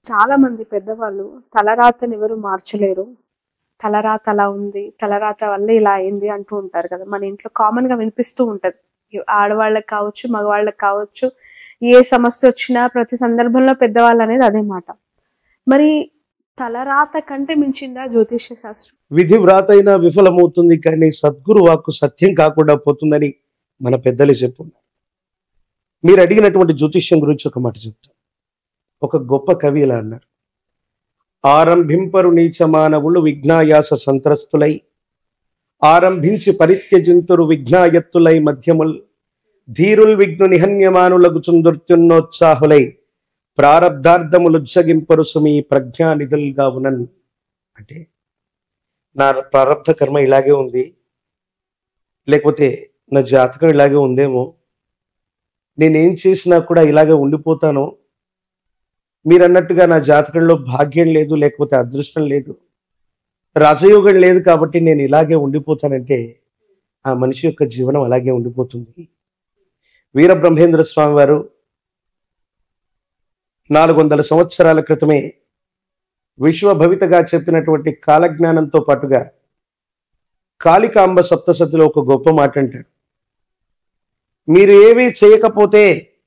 చాలా మంది పెద్దవాళ్ళు తలరాతని ఎవరు మార్చలేరు తలరాత అలా ఉంది తలరాత వల్ల ఇలా అయింది అంటూ ఉంటారు కదా మన ఇంట్లో కామన్ గా వినిపిస్తూ ఉంటది ఆడవాళ్ళకి కావచ్చు మగవాళ్ళకి కావచ్చు ఏ సమస్య వచ్చినా ప్రతి సందర్భంలో పెద్దవాళ్ళు అనేది అదే మాట మరి తలరాత కంటే మించిందా జ్యోతిష్య శాస్త్రం విధి వ్రాతైనా విఫలమవుతుంది కానీ సద్గురు వాక్కు సత్యం కాకుండా పోతుందని మన పెద్దలే చెప్పున్నారు మీరు అడిగినటువంటి జ్యోతిష్యం గురించి ఒక మాట చెప్తాను ఒక గొప్ప కవి ఇలా అన్నారు ఆరంభింపరు నీచ మానవులు విఘ్నాయాస సంత్రస్తులై ఆరంభించి పరిత్యజింతురు విఘ్నాయత్తులై మధ్యముల్ ధీరుల్ విఘ్ను నిహన్యమానులకు చుందుర్త్యున్నోత్సాహులై ప్రారబ్ధార్థములుజ్జగింపరు సుమి ప్రజ్ఞానిధులుగా ఉనన్ అంటే నా ప్రారంభ కర్మ ఇలాగే ఉంది లేకపోతే నా జాతకం ఇలాగే ఉందేమో నేనేం చేసినా కూడా ఇలాగే ఉండిపోతాను మీరు అన్నట్టుగా నా జాతకంలో భాగ్యం లేదు లేకపోతే అదృష్టం లేదు రాజయోగం లేదు కాబట్టి నేను ఇలాగే ఉండిపోతానంటే ఆ మనిషి యొక్క జీవనం అలాగే ఉండిపోతుంది వీరబ్రహ్మేంద్ర స్వామి వారు నాలుగు వందల సంవత్సరాల క్రితమే విశ్వభవితగా చెప్పినటువంటి కాలజ్ఞానంతో పాటుగా కాళికాంబ సప్తసతిలో ఒక గొప్ప మాట అంటాడు మీరు ఏవి చేయకపోతే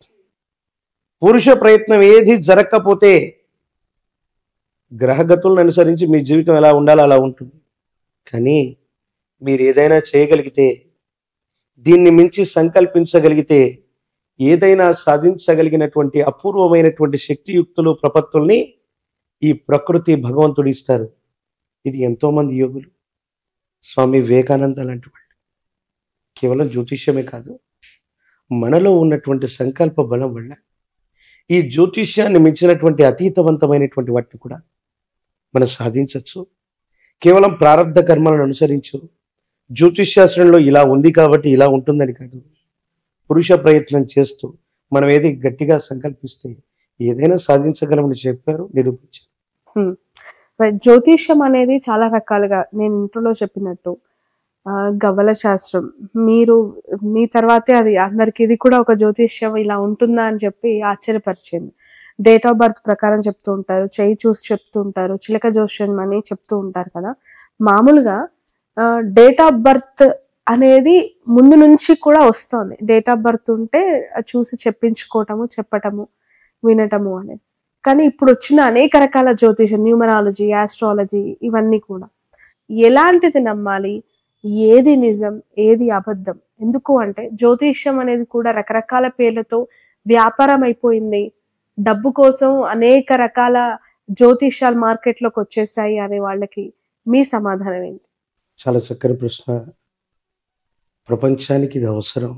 పురుష ప్రయత్నం ఏది జరగకపోతే గ్రహగతులను అనుసరించి మీ జీవితం ఎలా ఉండాలో అలా ఉంటుంది కానీ మీరు ఏదైనా చేయగలిగితే దీన్ని మించి సంకల్పించగలిగితే ఏదైనా సాధించగలిగినటువంటి అపూర్వమైనటువంటి శక్తియుక్తులు ప్రపత్తుల్ని ఈ ప్రకృతి భగవంతుడు ఇస్తారు ఇది ఎంతో మంది యోగులు స్వామి వివేకానంద లాంటి వాళ్ళు కేవలం జ్యోతిష్యమే కాదు మనలో ఉన్నటువంటి సంకల్ప బలం వల్ల ఈ జ్యోతిష్యాన్ని మించినటువంటి అతీతవంతమైనటువంటి వాటిని కూడా మనం సాధించవచ్చు కేవలం ప్రారంధ కర్మలను అనుసరించు జ్యోతిష్శాస్త్రంలో ఇలా ఉంది కాబట్టి ఇలా ఉంటుందని కాదు పురుష ప్రయత్నం చేస్తూ మనం ఏది గట్టిగా సంకల్పిస్తే ఏదైనా సాధించగలమని చెప్పారు నిరూపించారు రైట్. జ్యోతిష్యం అనేది చాలా రకాలుగా నేను ఇంట్లో చెప్పినట్టు ఆ, గవ్వల శాస్త్రం మీరు మీ తర్వాతే అది అందరికి ఇది కూడా ఒక జ్యోతిష్యం ఇలా ఉంటుందా అని చెప్పి ఆశ్చర్యపరిచింది డేట్ ఆఫ్ బర్త్ ప్రకారం చెప్తూ ఉంటారు చెయ్యి చూసి చెప్తూ ఉంటారు చిలక జోష్యం అని చెప్తూ ఉంటారు కదా మామూలుగా డేట్ ఆఫ్ బర్త్ అనేది ముందు నుంచి కూడా వస్తోంది డేట్ ఆఫ్ బర్త్ ఉంటే అది చూసి చెప్పించుకోవటము చెప్పటము వినటము అనేది కానీ ఇప్పుడు వచ్చిన అనేక రకాల జ్యోతిషం న్యూమరాలజీ ఆస్ట్రాలజీ ఇవన్నీ కూడా ఎలాంటిది నమ్మాలి ఏది నిజం ఏది అబద్ధం ఎందుకు అంటే జ్యోతిష్యం అనేది కూడా రకరకాల పేర్లతో వ్యాపారం అయిపోయింది డబ్బు కోసం అనేక రకాల జ్యోతిష్యాలు మార్కెట్లోకి వచ్చేసాయి అనే వాళ్ళకి మీ సమాధానం ఏంటి చాలా చక్కని ప్రశ్న ప్రపంచానికి ఇది అవసరం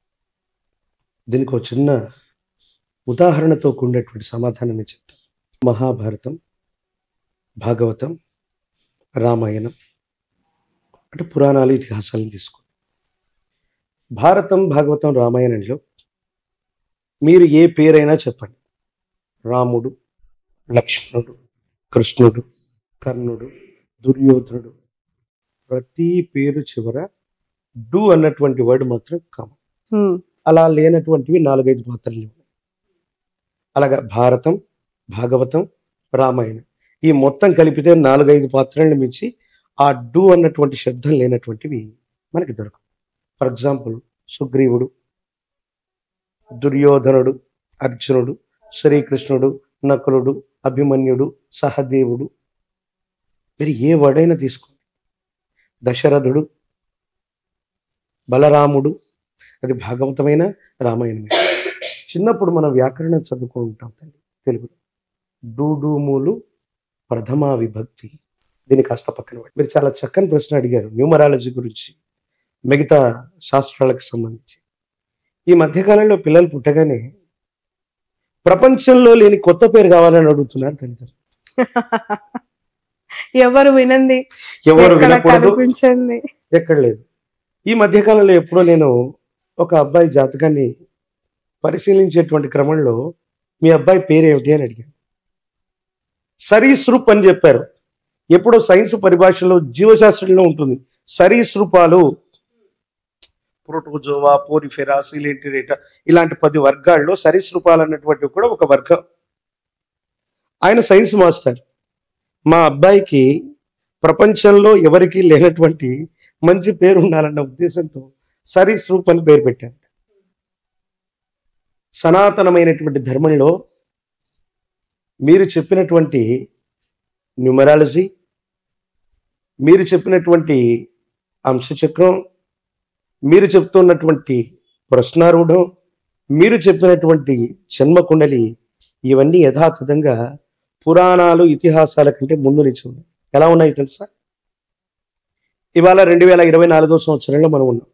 దీనికి ఒక చిన్న ఉదాహరణతో కూడినటువంటి సమాధానాన్ని చెప్తాను మహాభారతం భాగవతం రామాయణం అంటే పురాణాలు ఇతిహాసాలను తీసుకోండి భారతం భాగవతం రామాయణంలో మీరు ఏ పేరైనా చెప్పండి రాముడు లక్ష్మణుడు కృష్ణుడు కర్ణుడు దుర్యోధనుడు ప్రతి పేరు చివర డు అన్నటువంటి వర్డ్ మాత్రం కామన్ హ్మ్. అలా లేనటువంటివి నాలుగైదు పాత్రలు ఉన్నాయి అలాగా భారతం భాగవతం రామాయణం ఈ మొత్తం కలిపితే నాలుగైదు పాత్రలను మించి ఆ డు అన్నటువంటి శబ్దం లేనటువంటివి మనకి దొరకవు ఫర్ ఎగ్జాంపుల్ సుగ్రీవుడు దుర్యోధనుడు అర్జునుడు శ్రీకృష్ణుడు నకులుడు అభిమన్యుడు సహదేవుడు మీరు ఏ వర్డైనా తీసుకోండి దశరథుడు బలరాముడు అది భాగవతమైన రామాయణమే చిన్నప్పుడు మనం వ్యాకరణం చదువుకుంటాం తల్లి తెలుగులో డూడూములు ప్రథమ విభక్తి దీన్ని కాస్త పక్కన పెట్టి మీరు చాలా చక్కని ప్రశ్న అడిగారు న్యూమరాలజీ గురించి మిగతా శాస్త్రాలకు సంబంధించి ఈ మధ్యకాలంలో పిల్లలు పుట్టగానే ప్రపంచంలో లేని కొత్త పేరు కావాలని అడుగుతున్నారు తల్లిదండ్రులు ఎవరు వినంది ఎవరు ఎక్కడ వినకూడదు కనిపించింది ఎక్కడ లేదు ఈ మధ్యకాలంలో ఎప్పుడో నేను ఒక అబ్బాయి జాతకాన్ని పరిశీలించేటువంటి క్రమంలో మీ అబ్బాయి పేరు ఏమిటి అని అడిగాను సరీసృప్ అని చెప్పారు ఎప్పుడో సైన్స్ పరిభాషలో జీవశాస్త్రంలో ఉంటుంది సరీసృపాలు ప్రోటోజోవా పోరిఫెరా సిలింటిరేటా ఇలాంటి పది వర్గాల్లో సరీసృపాలు అన్నటువంటివి కూడా ఒక వర్గం ఆయన సైన్స్ మాస్టర్ మా అబ్బాయికి ప్రపంచంలో ఎవరికీ లేనటువంటి మంచి పేరు ఉండాలన్న ఉద్దేశంతో సరీసృప్ అని పేరు పెట్టారు సనాతనమైనటువంటి ధర్మంలో మీరు చెప్పినటువంటి న్యూమరాలజీ మీరు చెప్పినటువంటి అంశచక్రం మీరు చెప్తున్నటువంటి ప్రశ్నారూఢం మీరు చెప్పినటువంటి జన్మకుండలి ఇవన్నీ యథాతథంగా పురాణాలు ఇతిహాసాల కంటే ముందు నుంచి ఉన్నాయి ఎలా ఉన్నాయి తెలుసా ఇవాళ రెండు వేల ఇరవై నాలుగో సంవత్సరంలో మనం ఉన్నాం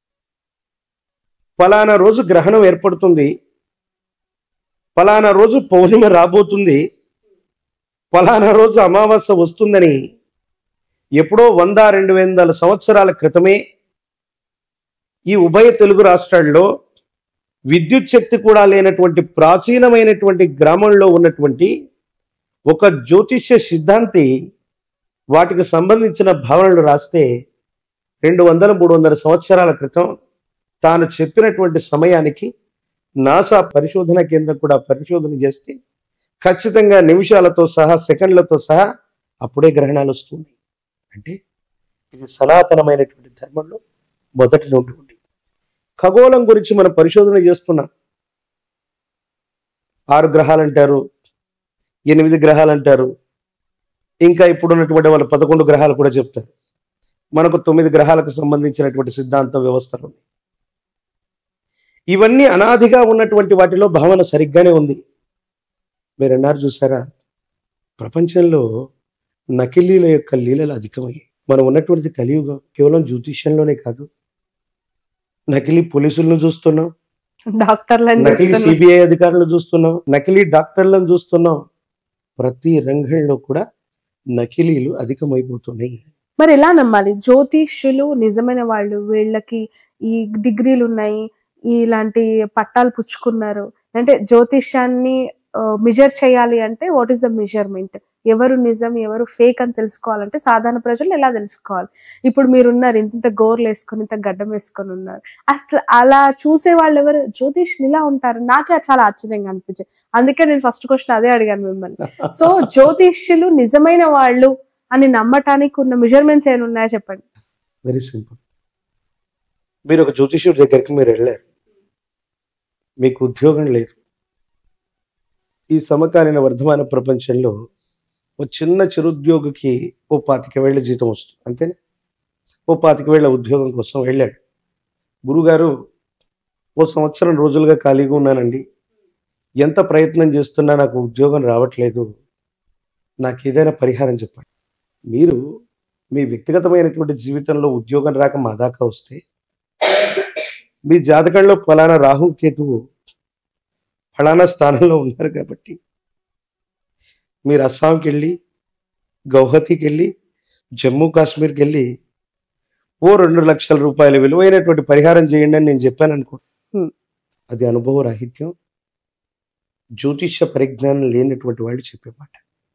ఫలానా రోజు గ్రహణం ఏర్పడుతుంది ఫలానా రోజు పౌర్ణమి రాబోతుంది ఫలానా రోజు అమావాస్య వస్తుందని ఎప్పుడో వంద రెండు వందల సంవత్సరాల క్రితమే ఈ ఉభయ తెలుగు రాష్ట్రాల్లో విద్యుత్ శక్తి కూడా లేనటువంటి ప్రాచీనమైనటువంటి గ్రామంలో ఉన్నటువంటి ఒక జ్యోతిష్య సిద్ధాంతి వాటికి సంబంధించిన భావనలు రాస్తే రెండు వందల మూడు వందల సంవత్సరాల క్రితం తాను చెప్పినటువంటి సమయానికి నాసా పరిశోధన కేంద్రం కూడా పరిశోధన చేస్తే ఖచ్చితంగా నిమిషాలతో సహా సెకండ్లతో సహా అప్పుడే గ్రహణాలు వస్తుంది అంటే ఇది సనాతనమైనటువంటి ధర్మంలో మొదటి నుండి ఉంది ఖగోళం గురించి మనం పరిశోధన చేస్తున్నాం ఆరు గ్రహాలు అంటారు ఎనిమిది గ్రహాలు అంటారు ఇంకా ఇప్పుడున్నటువంటి వాళ్ళ పదకొండు గ్రహాలు కూడా చెప్తారు మనకు తొమ్మిది గ్రహాలకు సంబంధించినటువంటి సిద్ధాంత వ్యవస్థలు ఉన్నాయి ఇవన్నీ అనాదిగా ఉన్నటువంటి వాటిలో భావన సరిగ్గానే ఉంది మీరు అన్నారు చూసారా ప్రపంచంలో నకిలీల యొక్క లీలలు అధికమయ్యాయి మనం ఉన్నటువంటి కలియుగం కేవలం జ్యోతిష్యంలోనే కాదు నకిలీ పోలీసులను చూస్తున్నాం డాక్టర్లను నకిలీ చూస్తున్నాం. సిబిఐ అధికారులను చూస్తున్నాం నకిలీ డాక్టర్లను చూస్తున్నాం ప్రతి రంగంలో కూడా నకిలీలు అధికమైపోతున్నాయి మరి ఎలా నమ్మాలి జ్యోతిష్యులు నిజమైన వాళ్ళు వీళ్ళకి ఈ డిగ్రీలు ఉన్నాయి ఇలాంటి పట్టాలు పుచ్చుకున్నారు అంటే జ్యోతిష్యాన్ని మెజర్ చేయాలి అంటే వాట్ ఈస్ ద మెజర్మెంట్ ఎవరు నిజం ఎవరు ఫేక్ అని తెలుసుకోవాలంటే సాధారణ ప్రజలు ఎలా తెలుసుకోవాలి ఇప్పుడు మీరు ఉన్నారు ఇంత ఇంత గోర్లు వేసుకొని ఇంత గడ్డం వేసుకొని ఉన్నారు అసలు అలా చూసే వాళ్ళు ఎవరు జ్యోతిష్యులు ఇలా ఉంటారు నాకే చాలా ఆశ్చర్యంగా అనిపించింది అందుకే నేను ఫస్ట్ క్వశ్చన్ అదే అడిగాను మిమ్మల్ని సో జ్యోతిష్యులు నిజమైన వాళ్ళు అని నమ్మటానికి ఉన్న మెజర్మెంట్స్ ఏమైనా ఉన్నాయో చెప్పండి వెరీ సింపుల్ మీరు ఒక జ్యోతిష్యుడి దగ్గరికి మీరు వెళ్ళారు మీకు ఉద్యోగం లేదు ఈ సమకాలీన వర్ధమాన ప్రపంచంలో ఓ చిన్న చిరుద్యోగికి ఓ పాతిక వేళ్ల జీతం వస్తుంది అంతేనా ఓ పాతిక వేళ్ల ఉద్యోగం కోసం వెళ్ళాడు గురుగారు ఓ సంవత్సరం రోజులుగా ఖాళీగా ఉన్నానండి ఎంత ప్రయత్నం చేస్తున్నా నాకు ఉద్యోగం రావట్లేదు నాకు ఏదైనా పరిహారం చెప్పండి మీరు మీ వ్యక్తిగతమైనటువంటి జీవితంలో ఉద్యోగం రాక మా దాకా వస్తే మీ జాతకంలో ఫలానా రాహు కేతువు ఫలానా స్థానంలో ఉన్నారు కాబట్టి మీరు అస్సాంకి వెళ్ళి గౌహతికి వెళ్ళి జమ్మూ కాశ్మీర్కి వెళ్ళి ఓ రెండు లక్షల రూపాయల విలువైనటువంటి పరిహారం చేయండి అని నేను చెప్పాను అనుకో Hmm. అది అనుభవ రాహిత్యం జ్యోతిష్య పరిజ్ఞానం లేనటువంటి వాళ్ళు చెప్పే మాట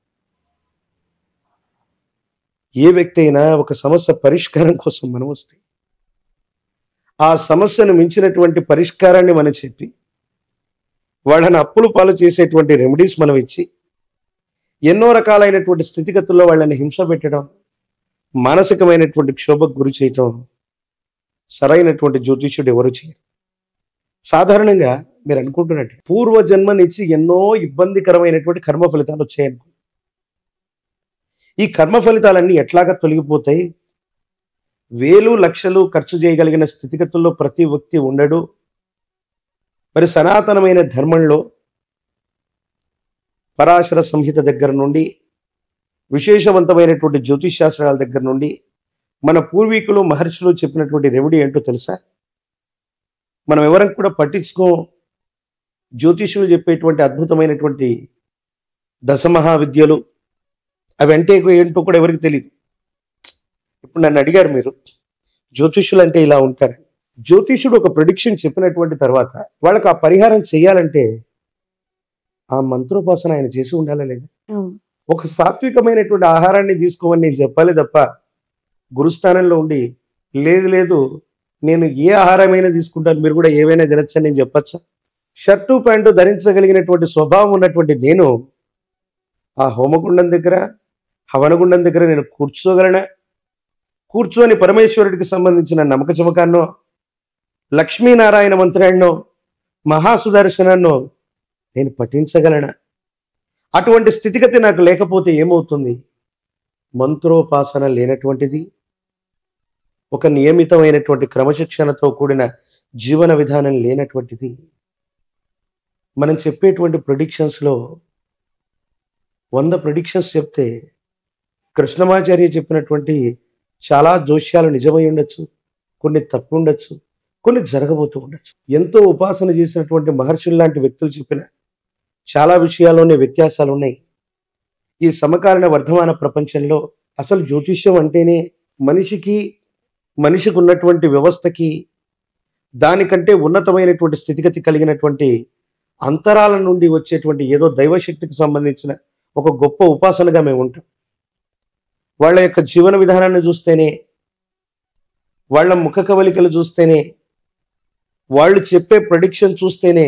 ఏ వ్యక్తి అయినా ఒక సమస్య పరిష్కారం కోసం మనం వస్తే ఆ సమస్యను మించినటువంటి పరిష్కారాన్ని మనం చెప్పి వాళ్ళని అప్పులు పాలు చేసేటువంటి రెమెడీస్ మనం ఇచ్చి ఎన్నో రకాలైనటువంటి స్థితిగతుల్లో వాళ్ళని హింస పెట్టడం మానసికమైనటువంటి క్షోభకు గురి చేయటం సరైనటువంటి జ్యోతిష్యుడు ఎవరు చేయరు సాధారణంగా మీరు అనుకుంటున్నట్టు పూర్వ జన్మనిచ్చి ఎన్నో ఇబ్బందికరమైనటువంటి కర్మ ఫలితాలు వచ్చాయనుకో ఈ కర్మ ఫలితాలన్నీ ఎట్లాగా తొలగిపోతాయి వేలు లక్షలు ఖర్చు చేయగలిగిన స్థితిగతుల్లో ప్రతి వ్యక్తి ఉండడు మరి సనాతనమైన ధర్మంలో పరాశర సంహిత దగ్గర నుండి విశేషవంతమైనటువంటి జ్యోతిష్ శాస్త్రాల దగ్గర నుండి మన పూర్వీకులు మహర్షులు చెప్పినటువంటి రెమెడీ ఏంటో తెలుసా మనం ఎవరం కూడా పట్టించుకో జ్యోతిష్యులు చెప్పేటువంటి అద్భుతమైనటువంటి దశమహా విద్యలు అవి అంటే ఏంటో కూడా ఎవరికి తెలియదు ఇప్పుడు నన్ను అడిగారు మీరు జ్యోతిష్యులు అంటే ఇలా ఉంటారు జ్యోతిష్యుడు ఒక ప్రిడిక్షన్ చెప్పినటువంటి తర్వాత వాళ్ళకి ఆ పరిహారం చేయాలంటే ఆ మంత్రోపాసన ఆయన చేసి ఉండాలా లేదా ఒక సాత్వికమైనటువంటి ఆహారాన్ని తీసుకోమని నేను చెప్పాలి తప్ప గురుస్థానంలో ఉండి లేదు లేదు నేను ఏ ఆహారమైనా తీసుకుంటాను మీరు కూడా ఏవైనా తినచ్చని నేను చెప్పచ్చా షర్టు ప్యాంటు ధరించగలిగినటువంటి స్వభావం ఉన్నటువంటి నేను ఆ హోమగుండం దగ్గర హవనగుండం దగ్గర నేను కూర్చోగలనా కూర్చొని పరమేశ్వరుడికి సంబంధించిన నమ్మక చమకాన్నో లక్ష్మీనారాయణ మంత్రాన్నో మహాసుదర్శనాన్నో నేను పఠించగలనా అటువంటి స్థితిగతి నాకు లేకపోతే ఏమవుతుంది మంత్రోపాసన లేనటువంటిది ఒక నియమితమైనటువంటి క్రమశిక్షణతో కూడిన జీవన విధానం లేనటువంటిది మనం చెప్పేటువంటి ప్రొడిక్షన్స్లో వంద ప్రొడిక్షన్స్ చెప్తే కృష్ణమాచార్య చెప్పినటువంటి చాలా జోష్యాలు నిజమై ఉండొచ్చు కొన్ని తప్పు ఉండొచ్చు కొన్ని జరగబోతూ ఉండొచ్చు ఎంతో ఉపాసన చేసినటువంటి మహర్షులు లాంటి వ్యక్తులు చెప్పిన చాలా విషయాల్లోనే వ్యత్యాసాలు ఉన్నాయి ఈ సమకాలీన వర్ధమాన ప్రపంచంలో అసలు జ్యోతిష్యం అంటేనే మనిషికి మనిషికి ఉన్నటువంటి వ్యవస్థకి దానికంటే ఉన్నతమైనటువంటి స్థితిగతి కలిగినటువంటి అంతరాల నుండి వచ్చేటువంటి ఏదో దైవశక్తికి సంబంధించిన ఒక గొప్ప ఉపాసనగా మేము ఉంటాం వాళ్ళ యొక్క జీవన విధానాన్ని చూస్తేనే వాళ్ళ ముఖ కవలికలు చూస్తేనే వాళ్ళు చెప్పే ప్రొడిక్షన్ చూస్తేనే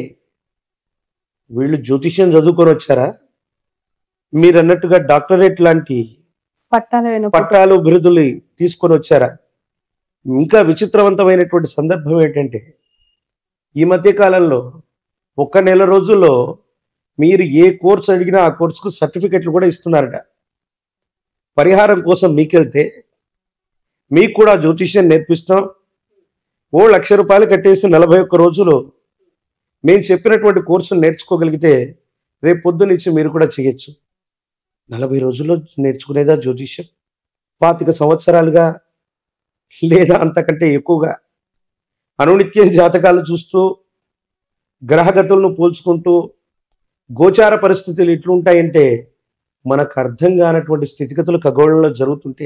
వీళ్ళు జ్యోతిష్యం చదువుకొని వచ్చారా మీరు అన్నట్టుగా డాక్టరేట్ లాంటి పట్టాలైన పట్టాలు బిరుదులు తీసుకొని వచ్చారా ఇంకా విచిత్రవంతమైనటువంటి సందర్భం ఏంటంటే ఈ మధ్య కాలంలో ఒక్క నెల రోజుల్లో మీరు ఏ కోర్స్ అడిగినా ఆ కోర్సుకు సర్టిఫికెట్లు కూడా ఇస్తున్నారట పరిహారం కోసం మీకెళ్తే మీకు కూడా జ్యోతిష్యం నేర్పిస్తాం ఓ లక్ష రూపాయలు కట్టేసి నలభై ఒక్క రోజులు మేము చెప్పినటువంటి కోర్సును నేర్చుకోగలిగితే రేపు పొద్దు నుంచి మీరు కూడా చేయొచ్చు నలభై రోజుల్లో నేర్చుకునేదా జ్యోతిష్యం పాతిక సంవత్సరాలుగా లేదా అంతకంటే ఎక్కువగా అనునిత్యం జాతకాలు చూస్తూ గ్రహగతులను పోల్చుకుంటూ గోచార పరిస్థితులు ఎట్లుంటాయంటే మనకు అర్థం కానటువంటి స్థితిగతులు ఖగోళంలో జరుగుతుంటే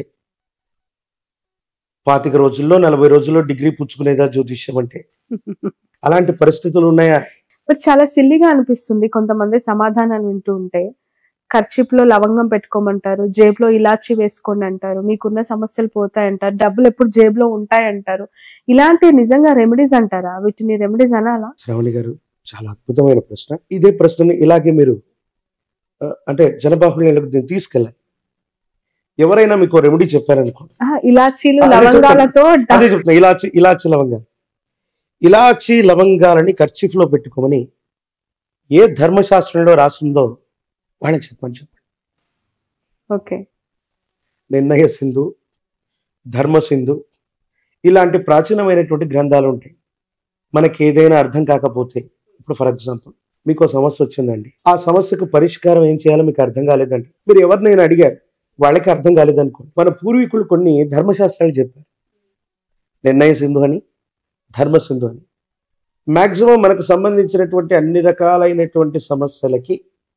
పాతిక రోజుల్లో నలభై రోజుల్లో డిగ్రీ పుచ్చుకునేదా జ్యోతిష్యం అంటే అలాంటి పరిస్థితులు ఉన్నాయా బట్ చాలా సిల్లిగా అనిపిస్తుంది కొంతమంది సమాధానాలు వింటూ ఉంటే ఖర్చిప్ లో లవంగం పెట్టుకోమంటారు జేబులో ఇలాచి వేసుకోండి అంటారు మీకున్న సమస్యలు పోతాయంటారు డబ్బులు ఎప్పుడు జేబులో ఉంటాయంటారు ఇలాంటి నిజంగా రెమెడీస్ అంటారా వీటిని రెమెడీస్ అనాలా శ్రావణి గారు చాలా అద్భుతమైన ప్రశ్న ఇదే ప్రశ్నని ఇలాగే మీరు ఆ, అంటే జనబాహుళ్యాలకు దీన్ని తీసుకెళ్ళాలి ఎవరైనా మీకు రెమెడీ చెప్పారనుకోండి ఆ, ఇలాచీలు అదే చెప్తాను. లవంగాలతో డ- అదే చెప్తున్నా ఇలాచి ఇలాచి లవంగాలు ఇలాచి లవంగాలని ఖర్చీఫ్ లో పెట్టుకోమని ఏ ధర్మశాస్త్రంలో రాసిందో వాళ్ళకి చెప్పమని చెప్పండి ఓకే నిర్ణయ సింధు ధర్మ సింధు ఇలాంటి ప్రాచీనమైనటువంటి గ్రంథాలు ఉంటాయి మనకి ఏదైనా అర్థం కాకపోతే ఇప్పుడు ఫర్ ఎగ్జాంపుల్ మీకు ఒక సమస్య వచ్చిందండి ఆ సమస్యకు పరిష్కారం ఏం చేయాలో మీకు అర్థం కాలేదండి మీరు ఎవరినైనా అడిగారు వాళ్ళకి అర్థం కాలేదనుకోండి మన పూర్వీకులు కొన్ని ధర్మశాస్త్రాలు చెప్పారు నిర్ణయ సింధు అని ధర్మ సింధు అని మాక్సిమం మనకు సంబంధించినటువంటి అన్ని రకాలైనటువంటి సమస్యలకి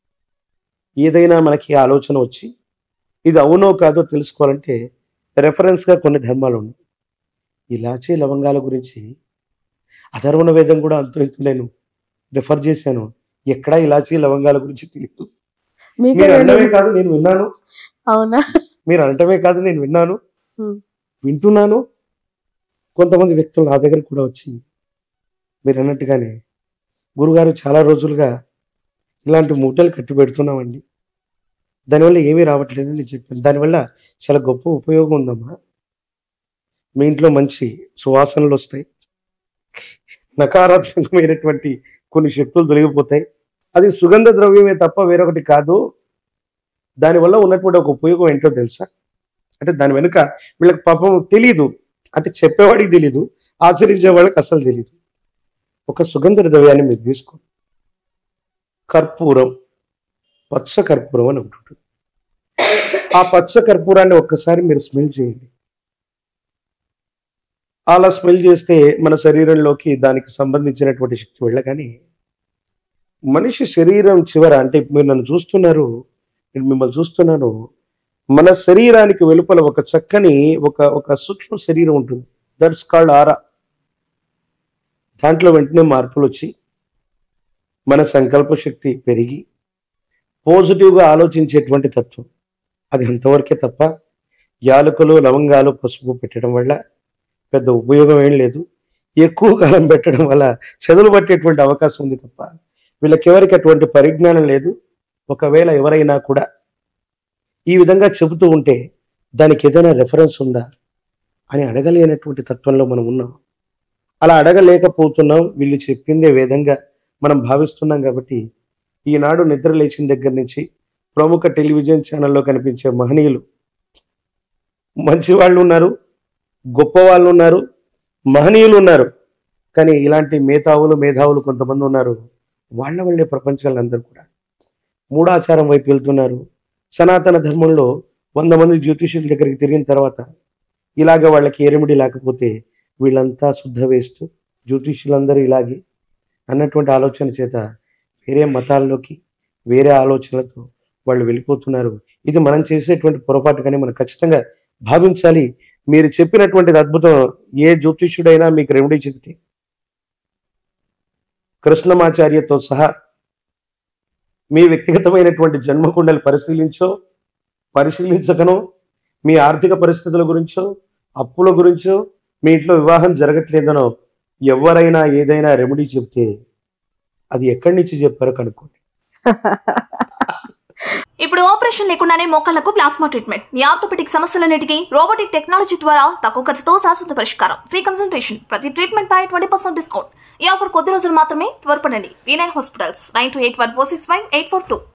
ఏదైనా మనకి ఆలోచన వచ్చి ఇది అవునో కాదో తెలుసుకోవాలంటే రెఫరెన్స్గా కొన్ని ధర్మాలు ఉన్నాయి ఇలాచీ లవంగాల గురించి అధర్వణ వేదం కూడా అంతరించు నేను రిఫర్ చేశాను ఎక్కడా ఇలాచీ లవంగాల గురించి తెలియదు మీకే మీరు అనడమే తెలియదు. కాదు నేను విన్నాను అవునా మీరు అనటమే కాదు నేను విన్నాను Hmm. వింటున్నాను కొంతమంది వ్యక్తులు నా దగ్గర కూడా వచ్చి మీరు అన్నట్టుగానే గురుగారు చాలా రోజులుగా ఇలాంటి మూటలు కట్టి పెడుతున్నామండి దానివల్ల ఏమీ రావట్లేదని నేను చెప్పాను దానివల్ల చాలా గొప్ప ఉపయోగం ఉందమ్మా మీ ఇంట్లో మంచి సువాసనలు వస్తాయి నకారాత్మకమైనటువంటి కొన్ని శక్తులు తొలగిపోతాయి అది సుగంధ ద్రవ్యమే తప్ప వేరొకటి కాదు దానివల్ల ఉన్నటువంటి ఒక ఉపయోగం ఏంటో తెలుసా అంటే దాని వెనుక వీళ్ళకి పాపం తెలీదు అంటే చెప్పేవాడికి తెలీదు ఆచరించే వాళ్ళకి అసలు తెలీదు ఒక సుగంధ ద్రవ్యాన్ని మీరు తీసుకో కర్పూరం పచ్చ కర్పూరం అని ఒకటి ఉంటుంది ఆ పచ్చ కర్పూరాన్ని ఒక్కసారి మీరు స్మెల్ చేయండి అలా స్మెల్ చేస్తే మన శరీరంలోకి దానికి సంబంధించినటువంటి శక్తి వెళ్ళగానే మనిషి శరీరం చివర అంటే మీరు నన్ను చూస్తున్నారు నేను మిమ్మల్ని చూస్తున్నాను మన శరీరానికి వెలుపల ఒక చక్కని ఒక ఒక సూక్ష్మ శరీరం ఉంటుంది దట్స్ కాల్డ్ ఆరా దాంట్లో వెంటనే మార్పులు వచ్చి మన సంకల్ప శక్తి పెరిగి పాజిటివ్గా ఆలోచించేటువంటి తత్వం అది అంతవరకే తప్ప యాలకులు లవంగాలు పసుపు పెట్టడం వల్ల పెద్ద ఉపయోగం ఏం లేదు ఎక్కువ కాలం పెట్టడం వల్ల చెదలు పట్టేటువంటి అవకాశం ఉంది తప్ప వీళ్ళకెవరికి అటువంటి పరిజ్ఞానం లేదు ఒకవేళ ఎవరైనా కూడా ఈ విధంగా చెబుతూ ఉంటే దానికి ఏదైనా రెఫరెన్స్ ఉందా అని అడగలేనటువంటి తత్వంలో మనం ఉన్నాం అలా అడగలేకపోతున్నాం వీళ్ళు చెప్పిందే విధంగా మనం భావిస్తున్నాం కాబట్టి ఈనాడు నిద్ర లేచిన దగ్గర నుంచి ప్రముఖ టెలివిజన్ ఛానల్లో కనిపించే మహనీయులు మంచి వాళ్ళు ఉన్నారు గొప్ప వాళ్ళు ఉన్నారు మహనీయులు ఉన్నారు కానీ ఇలాంటి మేధావులు మేధావులు కొంతమంది ఉన్నారు వాళ్ళ వాళ్ళే ప్రపంచాలు అందరూ కూడా మూఢాచారం వైపు వెళ్తున్నారు సనాతన ధర్మంలో వంద మంది జ్యోతిష్యుల దగ్గరికి తిరిగిన తర్వాత ఇలాగ వాళ్ళకి ఎరిమిడి లేకపోతే వీళ్ళంతా శుద్ధ వేస్తూ జ్యోతిష్యులందరూ ఇలాగే అన్నటువంటి ఆలోచన చేత వేరే మతాల్లోకి వేరే ఆలోచనలతో వాళ్ళు వెళ్ళిపోతున్నారు ఇది మనం చేసేటువంటి పొరపాటు కానీ మనం ఖచ్చితంగా భావించాలి మీరు చెప్పినటువంటిది అద్భుతం ఏ జ్యోతిష్యుడైనా మీకు రెమెడీ చెబితే కృష్ణమాచార్యతో సహా మీ వ్యక్తిగతమైనటువంటి జన్మకుండలు పరిశీలించో పరిశీలించకనో మీ ఆర్థిక పరిస్థితుల గురించో అప్పుల గురించో మీ ఇంట్లో వివాహం జరగట్లేదనో ఎవరైనా ఏదైనా రెమెడీ చెప్తే అది ఎక్కడి నుంచి చెప్పారో కనుక్కోండి ఇప్పుడు ఆపరేషన్ లేకుండానే మోకాళ్లకు ప్లాస్మా ట్రీట్మెంట్ మీ ఆర్థోపెటిక్ సమస్యలన్నిటికీ రోబోటిక్ టెక్నాలజీ ద్వారా తక్కువ ఖర్చుతో శాశ్వత పరిష్కారం ఫ్రీ కన్సల్టేషన్ ప్రతి ట్రీట్మెంట్ పై ట్వంటీ పర్సెంట్ డిస్కౌంట్ ఈ ఆఫర్ కొద్ది రోజులు మాత్రమే త్వరపడండి V nine hospitals nine two eight one four six five eight four two